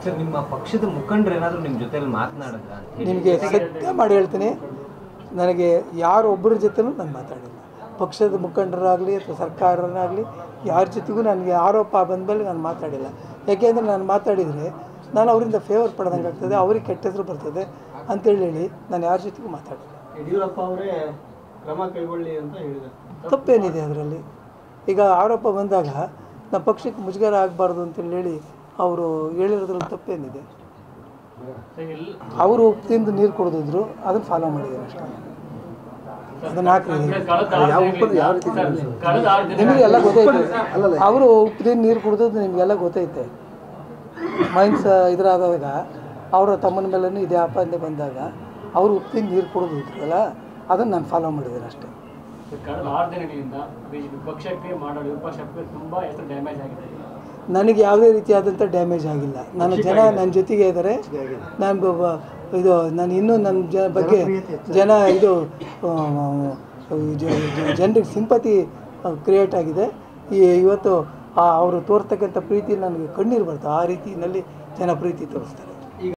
sir ನಿಮ್ಮ ಪಕ್ಷದ ಮುಖಂಡರು ಏನಾದರೂ ನಿಮ್ಮ ಜೊತೆಲಿ ಮಾತನಾಡಿದ್ರ ಅಂತ ಹೇಳಿ ನಿಮಗೆ ಸತ್ಯ ಮಾಡಿ ಹೇಳ್ತೀನಿ ನನಗೆ ಯಾರೊಬ್ಬರ ಜೊತೆನೂ ನಾನು ಮಾತಾಡಿಲ್ಲ ಪಕ್ಷದ ಮುಖಂಡರಾಗಲಿ ಅಥವಾ ಸರ್ಕಾರನಾಗಲಿ ಯಾರ ಜೊತೆಗೂ ನನಗೆ ಆರೋಪ ಬಂದಮೇಲೆ ನಾನು ಮಾತಾಡಿಲ್ಲ ಯಾಕೆಂದರೆ ನಾನು ಮಾತಾಡಿದರೆ ನಾನು ಅವರಿಂದ ಫೇವರ್ ಪಡೆದಂಗೆ ಆಗ್ತದೆ ಅವ್ರಿಗೆ ಕೆಟ್ಟ ಹೆಸರು ಬರ್ತದೆ ಅಂತೇಳಿ ಹೇಳಿ ನಾನು ಯಾರ ಜೊತೆಗೂ ಮಾತಾಡಿಲ್ಲ ಯಡಿಯೂರಪ್ಪ ಅವರೇ ಕ್ರಮ ಕೈಗೊಳ್ಳಿ ಅಂತ ಹೇಳಿದ್ದಾರೆ ತಪ್ಪೇನಿದೆ ಅದರಲ್ಲಿ ಈಗ ಆರೋಪ ಬಂದಾಗ ನಮ್ಮ ಪಕ್ಷಕ್ಕೆ ಮುಜುಗರ ಆಗಬಾರ್ದು ಅಂತೇಳಿ ಹೇಳಿ ಅವರು ಹೇಳಿರೋದ್ರಲ್ಲಿ ತಪ್ಪೇನಿದೆ ಅವರು ಉಪ್ಪು ತಿಂದು ನೀರು ಕುಡಿದಿದ್ರು ಅದನ್ನು ಫಾಲೋ ಮಾಡಿದ್ದಾರೆ ಅಷ್ಟೇ ಅದನ್ನು ಹಾಕಿದ್ದೀನಿ ಯಾವ ಒಪ್ಪಂದ ಯಾವ ರೀತಿ ನಿಮಗೆ ಎಲ್ಲ ಗೊತ್ತೈತೆ ಅವರು ಉಪ್ಪು ತಿಂದು ನೀರು ಕುಡಿದದ್ದು ನಿಮಗೆಲ್ಲ ಗೊತ್ತೈತೆ ಮೈನ್ಸ್ ಇದ್ರಾದಾಗ ಅವರ ತಮ್ಮನ ಮೇಲೂ ಇದೇ ಆಪಾದನೆ ಬಂದಾಗ ಅವರು ಉಪ್ಪು ತಿಂದು ನೀರು ಕುಡಿದಿದ್ರಲ್ಲ ಅದನ್ನು ನಾನು ಫಾಲೋ ಮಾಡಿದ್ದೀನಿ ಅಷ್ಟೇ ಕಳೆದ ಆರು ದಿನಗಳಿಂದ ಬಿಜೆಪಿ ಪಕ್ಷಕ್ಕೆ ಮಾಡೋ ವಿಪಕ್ಷಕ್ಕೆ ತುಂಬಾ ಹೆಸರು ಡ್ಯಾಮೇಜ್ ಆಗಿದೆ ನನಗೆ ಯಾವುದೇ ರೀತಿಯಾದಂಥ ಡ್ಯಾಮೇಜ್ ಆಗಿಲ್ಲ ನನ್ನ ಜನ ನನ್ನ ಜೊತೆಗೆ ಇದ್ದಾರೆ ನಾನು ಬ- ಬ- ಇದು ನಾನು ಇನ್ನೂ ನನ್ನ ಜ ಬಗ್ಗೆ ಜನ ಇದು ಜನರಿಗೆ ಸಿಂಪತಿ ಕ್ರಿಯೇಟ್ ಆಗಿದೆ ಈ ಇವತ್ತು ಆ ಅವರು ತೋರ್ತಕ್ಕಂಥ ಪ್ರೀತಿ ನನಗೆ ಕಣ್ಣೀರು ಬರ್ತವೆ ಆ ರೀತಿಯಲ್ಲಿ ಜನ ಪ್ರೀತಿ ತೋರಿಸ್ತಾರೆ